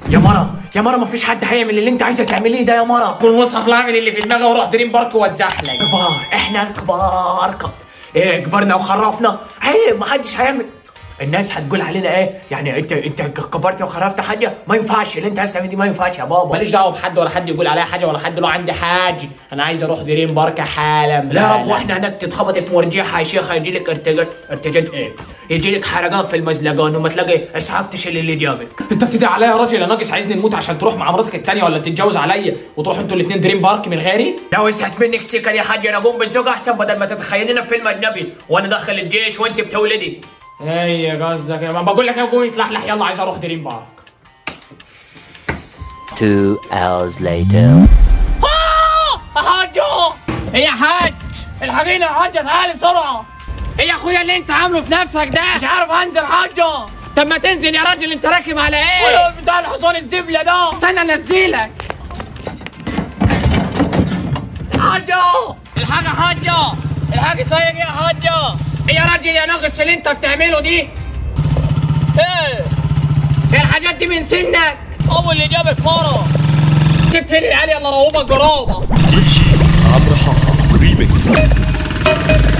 يا مرة يا مرة مفيش حد هيعمل اللي انت عايزة تعمليه ده يا مرة كل مصحف اعمل اللي في دماغي واروح دريم بارك واتزحلق كبار احنا الكبار ك... ايه كبرنا وخرفنا عيب محدش هيعمل الناس هتقول علينا ايه يعني انت انت كبرت وخرفت حاجه ما ينفعش اللي انت عايز تعمل دي ما ينفعش يا بابا ماليش دعوه بحد ولا حد يقول عليا حاجه ولا حد له عندي حاجه انا عايز اروح دريم بارك حالا لا يا رب واحنا هناك تتخبطي في مرجيحه يا شيخه يجي لك ارتجال ارتجال ايه يجي لك حرقان في المزلقان وما تلاقي اسعاف تشيل اللي جابك انت بتدعي عليا يا راجل يا ناقص عايزني نموت عشان تروح مع مراتك التانية ولا تتجوز عليا وتروحوا انتوا الاثنين دريم بارك من غيري لو اسعت منك سكر يا حاج انا اقوم بالزوج احسن بدل ما تتخيلينا في فيلم اجنبي وانا داخل الجيش وانت بتولدي ايه قصدك ما بقول لك قوم يتلحلح يلا عايز اروح دريم بارك Two hours later. حاجة ايه يا حاج الحقيني يا حاجة تعالي بسرعة ايه يا اخويا اللي انت عامله في نفسك ده مش عارف انزل حاجة طب ما تنزل يا راجل انت راكب على ايه بتاع الحصان الزبلة ده استنى انزلك حاجة الحاجة حاجة الحاجة سايق يا حاجة ايه يا راجل يا ناقص اللي انت بتعمله دي ايه ايه الحاجات دي من سنك ابو اللي جابك مرة سبت لي العيال يلا روبك قرابة Abraham Remix